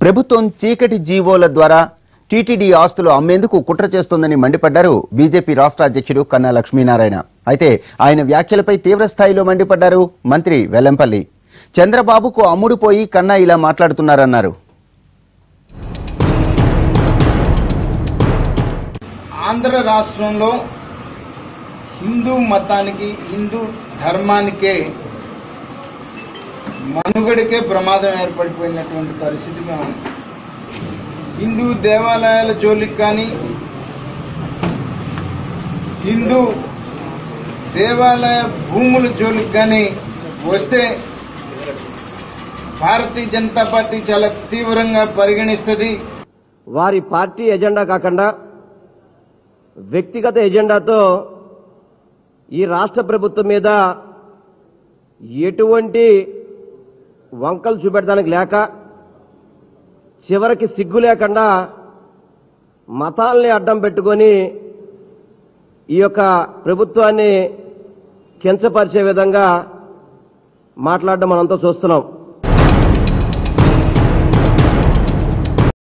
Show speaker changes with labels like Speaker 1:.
Speaker 1: ప్రభుత్వం చీకటి జీవోల ద్వారా టీటీడీ ఆస్తులు అమ్మేందుకు కుట్ర చేస్తోందని మండిపడ్డారు బీజేపీ రాష్ట్ర అధ్యక్షుడు కన్నా లక్ష్మీనారాయణ అయితే ఆయన వ్యాఖ్యలపై తీవ్ర స్థాయిలో మండిపడ్డారు మంత్రి వెల్లంపల్లి చంద్రబాబుకు అమ్ముడుపోయి కన్నా ఇలా మాట్లాడుతున్నారన్నారు
Speaker 2: ఆంధ్ర రాష్ట్రంలో హిందూ మతానికి హిందూ ధర్మానికే మనుగడకే ప్రమాదం ఏర్పడిపోయినటువంటి పరిస్థితి మేము హిందూ దేవాలయాల జోలికి కానీ హిందూ దేవాలయ భూముల జోలికి కానీ వస్తే భారతీయ జనతా పార్టీ చాలా తీవ్రంగా పరిగణిస్తుంది
Speaker 3: వారి పార్టీ ఎజెండా కాకుండా వ్యక్తిగత ఎజెండాతో ఈ రాష్ట్ర ప్రభుత్వం మీద ఎటువంటి వంకలు చూపెట్టడానికి లేక చివరికి సిగ్గు లేకుండా మతాల్ని అడ్డం పెట్టుకొని ఈ యొక్క ప్రభుత్వాన్ని కించపరిచే విధంగా మాట్లాడడం మనంతా చూస్తున్నాం